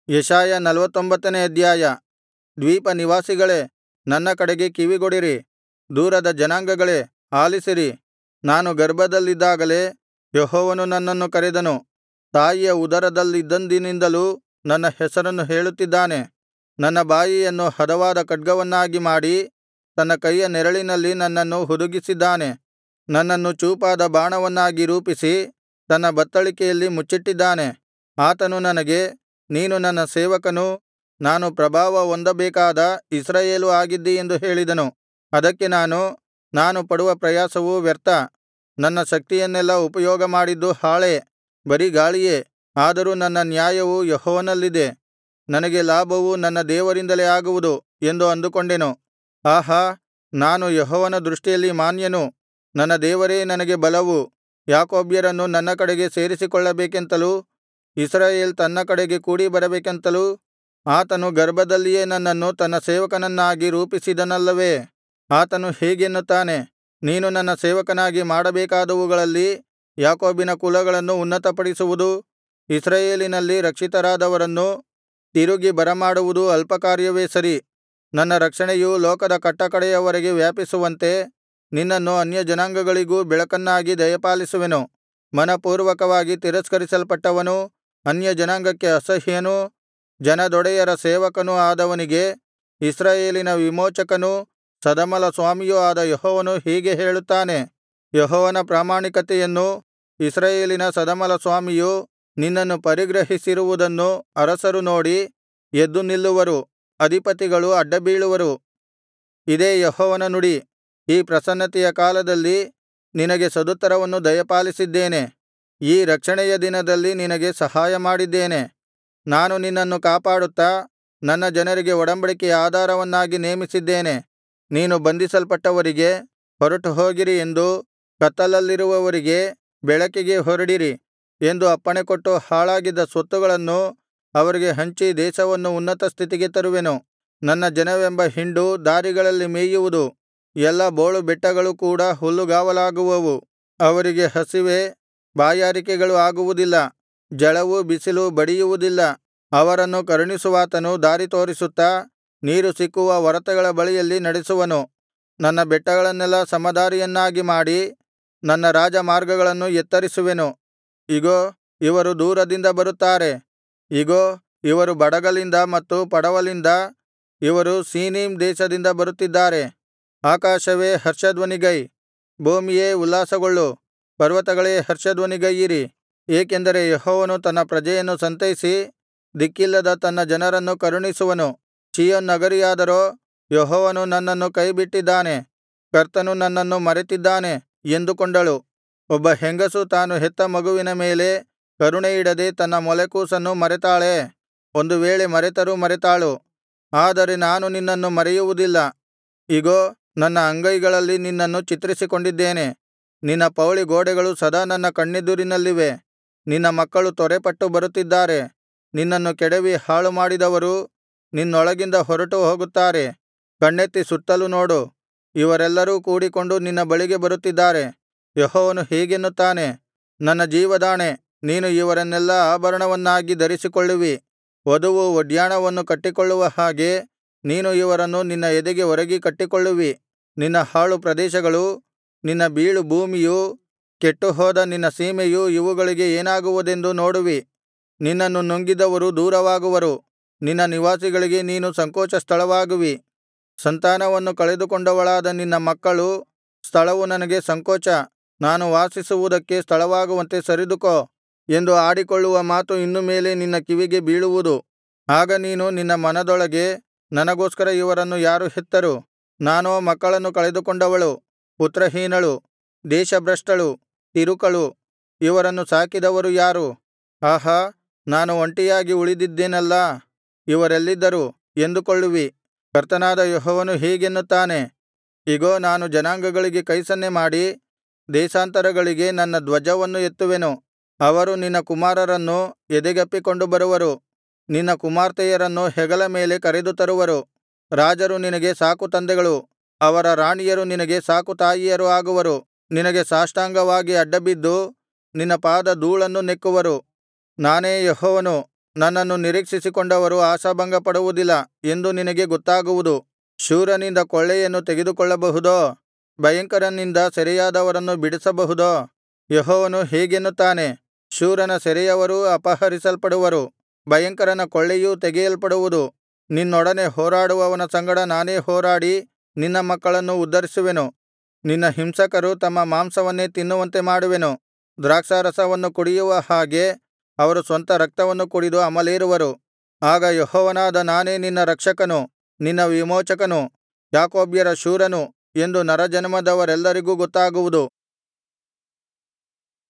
ಯೆಶಾಯ ನಲ್ವತ್ತೊಂಬತ್ತನೇ ಅಧ್ಯಾಯ ದ್ವೀಪನಿವಾಸಿಗಳೇ ನನ್ನ ಕಡೆಗೆ ಕಿವಿಗೊಡಿರಿ ದೂರದ ಜನಾಂಗಗಳೇ ಆಲಿಸಿರಿ ನಾನು ಗರ್ಭದಲ್ಲಿದ್ದಾಗಲೇ ಯೆಹೋವನು ನನ್ನನ್ನು ಕರೆದನು ತಾಯಿಯ ಉದರದಲ್ಲಿದ್ದಂದಿನಿಂದಲೂ ನನ್ನ ಹೆಸರನ್ನು ಹೇಳುತ್ತಿದ್ದಾನೆ ನನ್ನ ಬಾಯಿಯನ್ನು ಹದವಾದ ಖಡ್ಗವನ್ನಾಗಿ ಮಾಡಿ ತನ್ನ ಕೈಯ ನೆರಳಿನಲ್ಲಿ ನನ್ನನ್ನು ಹುದುಗಿಸಿದ್ದಾನೆ ನನ್ನನ್ನು ಚೂಪಾದ ಬಾಣವನ್ನಾಗಿ ರೂಪಿಸಿ ತನ್ನ ಬತ್ತಳಿಕೆಯಲ್ಲಿ ಮುಚ್ಚಿಟ್ಟಿದ್ದಾನೆ ಆತನು ನನಗೆ ನೀನು ನನ್ನ ಸೇವಕನೂ ನಾನು ಪ್ರಭಾವ ಹೊಂದಬೇಕಾದ ಇಸ್ರಾಯೇಲೂ ಆಗಿದ್ದೀ ಎಂದು ಹೇಳಿದನು ಅದಕ್ಕೆ ನಾನು ನಾನು ಪಡುವ ಪ್ರಯಾಸವು ವ್ಯರ್ಥ ನನ್ನ ಶಕ್ತಿಯನ್ನೆಲ್ಲಾ ಉಪಯೋಗಮಾಡಿದ್ದು ಹಾಳೇ ಬರೀ ಗಾಳಿಯೇ ಆದರೂ ನನ್ನ ನ್ಯಾಯವು ಯೆಹೋವನಲ್ಲಿದೆ ನನಗೆ ಲಾಭವು ನನ್ನ ದೇವರಿಂದಲೇ ಆಗುವುದು ಎಂದು ಅಂದುಕೊಂಡೆನು ಆಹಾ ನಾನು ಯೆಹೋವನ ದೃಷ್ಟಿಯಲ್ಲಿ ಮಾನ್ಯನು ನನ್ನ ದೇವರೇ ನನಗೆ ಬಲವು ಯಾಕೋಬ್ಯರನ್ನು ನನ್ನ ಕಡೆಗೆ ಸೇರಿಸಿಕೊಳ್ಳಬೇಕೆಂತಲೂ ಇಸ್ರಾಯೇಲ್ ತನ್ನ ಕಡೆಗೆ ಕೂಡಿಬರಬೇಕೆಂತಲೂ ಆತನು ಗರ್ಭದಲ್ಲಿಯೇ ನನ್ನನ್ನು ತನ್ನ ಸೇವಕನನ್ನಾಗಿ ರೂಪಿಸಿದನಲ್ಲವೇ ಆತನು ಹೀಗೆನ್ನುತ್ತಾನೆ ನೀನು ನನ್ನ ಸೇವಕನಾಗಿ ಮಾಡಬೇಕಾದವುಗಳಲ್ಲಿ ಯಾಕೋಬಿನ ಕುಲಗಳನ್ನು ಉನ್ನತಪಡಿಸುವುದೂ ಇಸ್ರಾಯೇಲಿನಲ್ಲಿ ರಕ್ಷಿತರಾದವರನ್ನು ತಿರುಗಿ ಬರಮಾಡುವುದೂ ಅಲ್ಪಕಾರ್ಯವೇ ಸರಿ ನನ್ನ ರಕ್ಷಣೆಯು ಲೋಕದ ಕಟ್ಟಕಡೆಯವರೆಗೆ ವ್ಯಾಪಿಸುವಂತೆ ನಿನ್ನನ್ನು ಅನ್ಯಜನಾಂಗಗಳಿಗೂ ಬೆಳಕನ್ನಾಗಿ ದಯಪಾಲಿಸುವೆನು ಮನಃಪೂರ್ವಕವಾಗಿ ತಿರಸ್ಕರಿಸಲ್ಪಟ್ಟವನೂ ಅನ್ಯಜನಾಂಗಕ್ಕೆ ಅಸಹ್ಯನೂ ಜನದೊಡೆಯರ ಸೇವಕನೂ ಆದವನಿಗೆ ಇಸ್ರಾಯೇಲಿನ ವಿಮೋಚಕನೂ ಸದಮಲಸ್ವಾಮಿಯೂ ಆದ ಯೆಹೋವನು ಹೀಗೆ ಹೇಳುತ್ತಾನೆ ಯೆಹೋವನ ಪ್ರಾಮಾಣಿಕತೆಯನ್ನು ಇಸ್ರಾಯೇಲಿನ ಸದಮಲಸ್ವಾಮಿಯು ನಿನ್ನನ್ನು ಪರಿಗ್ರಹಿಸಿರುವುದನ್ನು ಅರಸರು ನೋಡಿ ಎದ್ದು ನಿಲ್ಲುವರು ಅಧಿಪತಿಗಳು ಅಡ್ಡಬೀಳುವರು ಇದೇ ಯೆಹೋವನ ನುಡಿ ಈ ಪ್ರಸನ್ನತೆಯ ಕಾಲದಲ್ಲಿ ನಿನಗೆ ಸದುತ್ತರವನ್ನು ದಯಪಾಲಿಸಿದ್ದೇನೆ ಈ ರಕ್ಷಣೆಯ ದಿನದಲ್ಲಿ ನಿನಗೆ ಸಹಾಯಮಾಡಿದ್ದೇನೆ ನಾನು ನಿನ್ನನ್ನು ಕಾಪಾಡುತ್ತಾ ನನ್ನ ಜನರಿಗೆ ಒಡಂಬಡಿಕೆಯ ಆಧಾರವನ್ನಾಗಿ ನೇಮಿಸಿದ್ದೇನೆ ನೀನು ಬಂಧಿಸಲ್ಪಟ್ಟವರಿಗೆ ಹೊರಟು ಹೋಗಿರಿ ಎಂದೂ ಕತ್ತಲಲ್ಲಿರುವವರಿಗೆ ಬೆಳಕಿಗೆ ಹೊರಡಿರಿ ಎಂದು ಅಪ್ಪಣೆಕೊಟ್ಟು ಹಾಳಾಗಿದ್ದ ಸ್ವತ್ತುಗಳನ್ನು ಅವರಿಗೆ ಹಂಚಿ ದೇಶವನ್ನು ಉನ್ನತ ಸ್ಥಿತಿಗೆ ತರುವೆನು ನನ್ನ ಜನವೆಂಬ ಹಿಂಡು ದಾರಿಗಳಲ್ಲಿ ಮೇಯುವುದು ಎಲ್ಲಾ ಬೋಳು ಬೆಟ್ಟಗಳು ಕೂಡ ಹುಲ್ಲುಗಾವಲಾಗುವವು ಅವರಿಗೆ ಹಸಿವೆ ಬಾಯಾರಿಕೆಗಳು ಆಗುವುದಿಲ್ಲ ಝಳವೂ ಬಿಸಿಲು ಬಡಿಯುವುದಿಲ್ಲ ಅವರನ್ನು ಕರುಣಿಸುವಾತನು ದಾರಿ ತೋರಿಸುತ್ತಾ ನೀರು ಸಿಕ್ಕುವ ಒರತೆಗಳ ಬಳಿಯಲ್ಲಿ ನಡೆಸುವನು ನನ್ನ ಬೆಟ್ಟಗಳನ್ನೆಲ್ಲಾ ಸಮದಾರಿಯನ್ನಾಗಿ ಮಾಡಿ ನನ್ನ ರಾಜಮಾರ್ಗಗಳನ್ನು ಎತ್ತರಿಸುವೆನು ಇಗೋ ಇವರು ದೂರದಿಂದ ಬರುತ್ತಾರೆ ಇಗೋ ಇವರು ಬಡಗಲಿಂದ ಮತ್ತು ಪಡವಲಿಂದ ಇವರು ಸೀನೀಮ್ ದೇಶದಿಂದ ಬರುತ್ತಿದ್ದಾರೆ ಆಕಾಶವೇ ಹರ್ಷಧ್ವನಿಗೈ ಭೂಮಿಯೇ ಉಲ್ಲಾಸಗೊಳ್ಳು ಪರ್ವತಗಳೇ ಹರ್ಷಧ್ವನಿಗೈಯಿರಿ ಏಕೆಂದರೆ ಯೆಹೋವನು ತನ್ನ ಪ್ರಜೆಯನ್ನು ಸಂತೈಸಿ ದಿಕ್ಕಿಲ್ಲದ ತನ್ನ ಜನರನ್ನು ಕರುಣಿಸುವನು ಚೀಯೋನ್ ನಗರಿಯಾದರೋ ಯೆಹೋವನು ನನ್ನನ್ನು ಕೈಬಿಟ್ಟಿದ್ದಾನೆ ಕರ್ತನು ನನ್ನನ್ನು ಮರೆತಿದ್ದಾನೆ ಎಂದುಕೊಂಡಳು ಒಬ್ಬ ಹೆಂಗಸು ತಾನು ಹೆತ್ತ ಮಗುವಿನ ಮೇಲೆ ಕರುಣೆಯಿಡದೆ ತನ್ನ ಮೊಲೆಕೂಸನ್ನು ಮರೆತಾಳೇ ಒಂದು ವೇಳೆ ಮರೆತರೂ ಮರೆತಾಳು ಆದರೆ ನಾನು ನಿನ್ನನ್ನು ಮರೆಯುವುದಿಲ್ಲ ಇಗೋ ನನ್ನ ಅಂಗೈಗಳಲ್ಲಿ ನಿನ್ನನ್ನು ಚಿತ್ರಿಸಿಕೊಂಡಿದ್ದೇನೆ ನಿನ್ನ ಪೌಳಿಗೋಡೆಗಳು ಸದಾ ನನ್ನ ಕಣ್ಣೆದುರಿನಲ್ಲಿವೆ ನಿನ್ನ ಮಕ್ಕಳು ತ್ವರೆಪಟ್ಟು ಬರುತ್ತಿದ್ದಾರೆ ನಿನ್ನನ್ನು ಕೆಡವಿ ಹಾಳುಮಾಡಿದವರು ನಿನ್ನೊಳಗಿಂದ ಹೊರಟು ಹೋಗುತ್ತಾರೆ ಕಣ್ಣೆತ್ತಿ ಸುತ್ತಲು ನೋಡು ಇವರೆಲ್ಲರೂ ಕೂಡಿಕೊಂಡು ನಿನ್ನ ಬಳಿಗೆ ಬರುತ್ತಿದ್ದಾರೆ ಯೆಹೋವನು ಹೀಗೆನ್ನುತ್ತಾನೆ ನನ್ನ ಜೀವದಾಣೆ ನೀನು ಇವರನ್ನೆಲ್ಲಾ ಆಭರಣವನ್ನಾಗಿ ಧರಿಸಿಕೊಳ್ಳುವಿ ವಧುವು ಒಡ್ಯಾಣವನ್ನು ಕಟ್ಟಿಕೊಳ್ಳುವ ಹಾಗೆ ನೀನು ಇವರನ್ನು ನಿನ್ನ ಎದೆಗೆ ಒರಗಿ ಕಟ್ಟಿಕೊಳ್ಳುವಿ ನಿನ್ನ ಹಾಳು ಪ್ರದೇಶಗಳು ನಿನ್ನ ಬೀಳು ಭೂಮಿಯೂ ಕೆಟ್ಟುಹೋದ ನಿನ್ನ ಸೀಮೆಯೂ ಇವುಗಳಿಗೆ ಏನಾಗುವುದೆಂದು ನೋಡುವಿ ನಿನ್ನನ್ನು ನುಂಗಿದವರು ದೂರವಾಗುವರು ನಿನ್ನ ನಿವಾಸಿಗಳಿಗೆ ನೀನು ಸಂಕೋಚ ಸ್ಥಳವಾಗುವಿ ಸಂತಾನವನ್ನು ಕಳೆದುಕೊಂಡವಳಾದ ನಿನ್ನ ಮಕ್ಕಳು ಸ್ಥಳವು ನನಗೆ ಸಂಕೋಚ ನಾನು ವಾಸಿಸುವುದಕ್ಕೆ ಸ್ಥಳವಾಗುವಂತೆ ಸರಿದುಕೋ ಎಂದು ಆಡಿಕೊಳ್ಳುವ ಮಾತು ಇನ್ನು ಮೇಲೆ ನಿನ್ನ ಕಿವಿಗೆ ಬೀಳುವುದು ಆಗ ನೀನು ನಿನ್ನ ಮನದೊಳಗೆ ನನಗೋಸ್ಕರ ಇವರನ್ನು ಯಾರು ಹೆತ್ತರು ನಾನೋ ಮಕ್ಕಳನ್ನು ಕಳೆದುಕೊಂಡವಳು ಪುತ್ರಹೀನಳು ದೇಶಭ್ರಷ್ಟಳು ತಿರುಕಳು ಇವರನ್ನು ಸಾಕಿದವರು ಯಾರು ಆಹಾ ನಾನು ಒಂಟಿಯಾಗಿ ಉಳಿದಿದ್ದೇನಲ್ಲಾ ಇವರೆಲ್ಲಿದ್ದರು ಎಂದುಕೊಳ್ಳುವಿ ಕರ್ತನಾದ ಯೆಹೋವನು ಹೀಗೆನ್ನುತ್ತಾನೆ ಇಗೋ ನಾನು ಜನಾಂಗಗಳಿಗೆ ಕೈಸನ್ನೆ ಮಾಡಿ ದೇಶಾಂತರಗಳಿಗೆ ನನ್ನ ಧ್ವಜವನ್ನು ಎತ್ತುವೆನು ಅವರು ನಿನ್ನ ಕುಮಾರರನ್ನು ಎದೆಗಪ್ಪಿಕೊಂಡು ಬರುವರು ನಿನ್ನ ಕುಮಾರ್ತೆಯರನ್ನು ಹೆಗಲ ಮೇಲೆ ಕರೆದು ತರುವರು ರಾಜರು ನಿನಗೆ ಸಾಕುತಂದೆಗಳು ಅವರ ರಾಣಿಯರು ನಿನಗೆ ಸಾಕುತಾಯಿಯರು ಆಗುವರು ನಿನಗೆ ಸಾಷ್ಟಾಂಗವಾಗಿ ಅಡ್ಡಬಿದ್ದು ನಿನ್ನ ಪಾದ ಧೂಳನ್ನು ನೆಕ್ಕುವರು ನಾನೇ ಯೆಹೋವನು ನನ್ನನ್ನು ನಿರೀಕ್ಷಿಸಿಕೊಂಡವರು ಆಶಾಭಂಗಪಡುವುದಿಲ್ಲ ಎಂದು ನಿನಗೆ ಗೊತ್ತಾಗುವುದು ಶೂರನಿಂದ ಕೊಳ್ಳೆಯನ್ನು ತೆಗೆದುಕೊಳ್ಳಬಹುದೋ ಭಯಂಕರನಿಂದ ಸೆರೆಯಾದವರನ್ನು ಬಿಡಿಸಬಹುದೋ ಯೆಹೋವನು ಹೀಗೆನ್ನುತ್ತಾನೆ ಶೂರನ ಸೆರೆಯವರೂ ಅಪಹರಿಸಲ್ಪಡುವರು ಭಯಂಕರನ ಕೊಳ್ಳೆಯೂ ತೆಗೆಯಲ್ಪಡುವುದು ನಿನ್ನೊಡನೆ ಹೋರಾಡುವವನ ಸಂಗಡ ನಾನೇ ಹೋರಾಡಿ ನಿನ್ನ ಮಕ್ಕಳನ್ನು ಉದ್ಧರಿಸುವೆನು ನಿನ್ನ ಹಿಂಸಕರು ತಮ್ಮ ಮಾಂಸವನ್ನೇ ತಿನ್ನುವಂತೆ ಮಾಡುವೆನು ದ್ರಾಕ್ಷಾರಸವನ್ನು ಕುಡಿಯುವ ಹಾಗೆ ಅವರು ಸ್ವಂತ ರಕ್ತವನ್ನು ಕುಡಿದು ಅಮಲೇರುವರು ಆಗ ಯೆಹೋವನಾದ ನಾನೇ ನಿನ್ನ ರಕ್ಷಕನು ನಿನ್ನ ವಿಮೋಚಕನು ಯಾಕೋಬ್ಯರ ಶೂರನು ಎಂದು ನರಜನ್ಮದವರೆಲ್ಲರಿಗೂ ಗೊತ್ತಾಗುವುದು